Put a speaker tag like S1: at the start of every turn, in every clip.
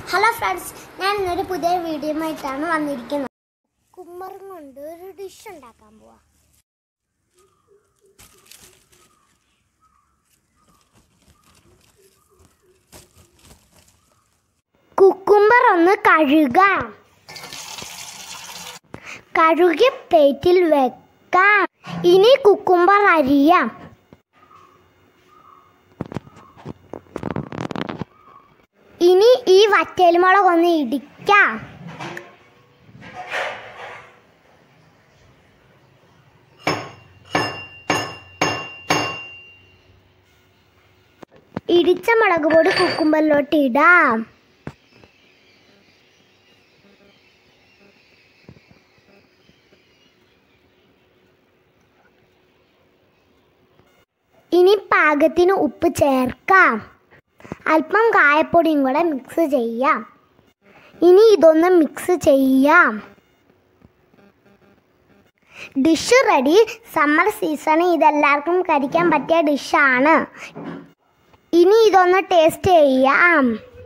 S1: hello friends ഞാൻ ഇന്നൊരു പുതിയ വീഡിയോയുമായിട്ടാണ് വന്നിരിക്കുന്നത് കുമ്മറും കൊണ്ട് ഒരു ഡിഷ് ഉണ്ടാക്കാൻ പോവാ കുക്കുംബർ ഒന്ന് കഴുകാം കഴുകി പ്ലേറ്റിൽ വെക്കാം ഇനി കുക്കുംബർ അരിയാം ഇനി ഈ വറ്റൽമുളക് ഒന്ന് ഇടിക്കാം ഇടിച്ച മുളക് പൊടി കുക്കുമ്പറിലോട്ട് ഇടാം ഇനി പാകത്തിന് ഉപ്പ് ചേർക്കാം അല്പം കായപ്പൊടിയും കൂടെ മിക്സ് ചെയ്യാം ഇനി ഇതൊന്ന് മിക്സ് ചെയ്യാം ഡിഷ് റെഡി സമ്മർ സീസണിൽ ഇതെല്ലാവർക്കും കഴിക്കാൻ പറ്റിയ ഡിഷാണ് ഇനി ഇതൊന്ന് ടേസ്റ്റ് ചെയ്യാം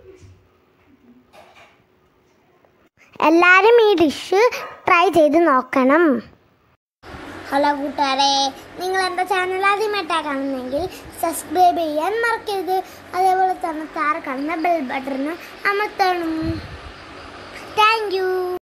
S1: എല്ലാവരും ഈ ഡിഷ് ട്രൈ ചെയ്ത് നോക്കണം ഹലോ കൂട്ടുകാരെ നിങ്ങൾ എൻ്റെ ചാനൽ ആദ്യമായിട്ടാണ് കാണുന്നെങ്കിൽ സബ്സ്ക്രൈബ് ചെയ്യാൻ മറക്കരുത് അതേപോലെ തന്നെ താഴെ കാണുന്ന ബെൽ ബട്ടൺ അമർത്തണം താങ്ക് യു